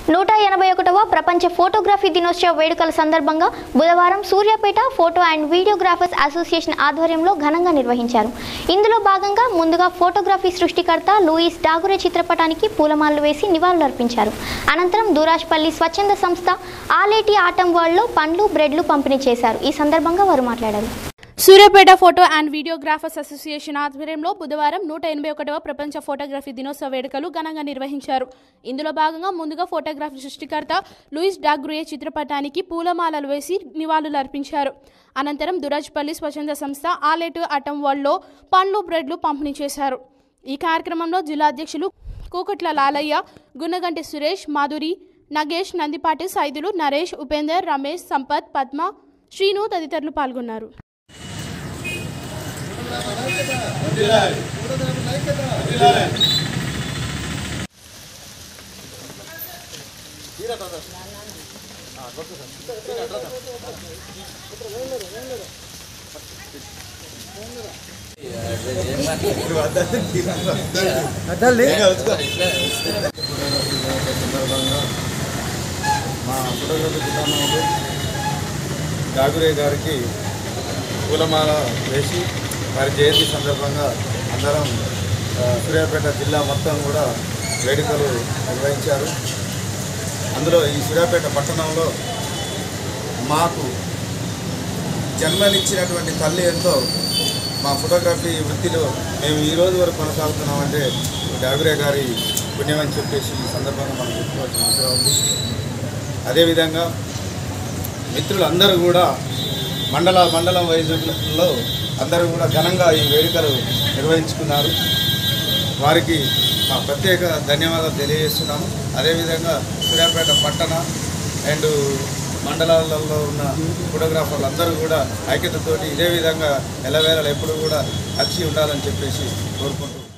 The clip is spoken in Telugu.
నూట ఎనభై ఒకటవ ప్రపంచ ఫోటోగ్రఫీ దినోత్సవ వేడుకల సందర్భంగా బుధవారం Suryapet photo and videographers association ఆధ్వర్యంలో ఘనంగా నిర్వహించారు ఇందులో భాగంగా ముందుగా ఫోటోగ్రఫీ సృష్టికర్త లూయిస్ డాగురే చిత్రపటానికి పూలమాలలు వేసి నివాళులర్పించారు అనంతరం దూరాజ్పల్లి స్వచ్ఛంద సంస్థ ఆలేటి ఆటం వరల్డ్లో పండ్లు బ్రెడ్లు పంపిణీ చేశారు ఈ సందర్భంగా వారు మాట్లాడారు Suryapet photo and videographers association ఆధ్వర్యంలో బుధవారం నూట ఎనభై ఒకటవ ప్రపంచ ఫోటోగ్రఫీ దినోత్సవ వేడుకలు ఘనంగా నిర్వహించారు ఇందులో భాగంగా ముందుగా ఫోటోగ్రఫీ సృష్టికర్త లూయిస్ డాగ్రుయే చిత్రపటానికి పూలమాలలు వేసి నివాళులు అర్పించారు అనంతరం దురాజ్పల్లి స్వచ్ఛంద సంస్థ ఆలేటు అటం వరల్డ్లో పండ్లు బ్రెడ్లు పంపిణీ చేశారు ఈ కార్యక్రమంలో జిల్లా అధ్యక్షులు కూకట్ల లాలయ్య గున్నగంటి సురేష్ మాధురి నగేష్ నందిపాటి సైదులు నరేష్ ఉపేందర్ రమేష్ సంపత్ పద్మ శ్రీను తదితరులు పాల్గొన్నారు సందర్భంగా మా ఫోటోగ్రఫీ దుకాణంలో డాగురే గారికి పూలమాల వేసి వారి జయంతి సందర్భంగా అందరం ఆ, సూర్యాపేట జిల్లా మొత్తం కూడా వేడుకలు నిర్వహించారు అందులో ఈ సూర్యాపేట పట్టణంలో మాకు జన్మనిచ్చినటువంటి తల్లి ఎంతో మా ఫోటోగ్రఫీ వృత్తిలో మేము ఈ రోజు వరకు కొనసాగుతున్నామంటే డాగురే గారి పుణ్యం అని చెప్పేసి ఈ సందర్భంగా మనం చెప్పుకోవాల్సిన అవసరం ఉంది అదేవిధంగా మిత్రులందరూ కూడా మండల మండలం వైద్యులలో అందరూ కూడా ఘనంగా ఈ వేడుకలు నిర్వహించుకున్నారు వారికి మా ప్రత్యేక ధన్యవాదాలు తెలియజేస్తున్నాము అదేవిధంగా సూర్యాపేట పట్టణ అండ్ మండలాలలో ఉన్న ఫోటోగ్రాఫర్లు అందరూ కూడా ఐక్యతతోటి ఇదే విధంగా ఎల్లవేళలు ఎప్పుడు కూడా కలిసి ఉండాలని చెప్పేసి కోరుకుంటూ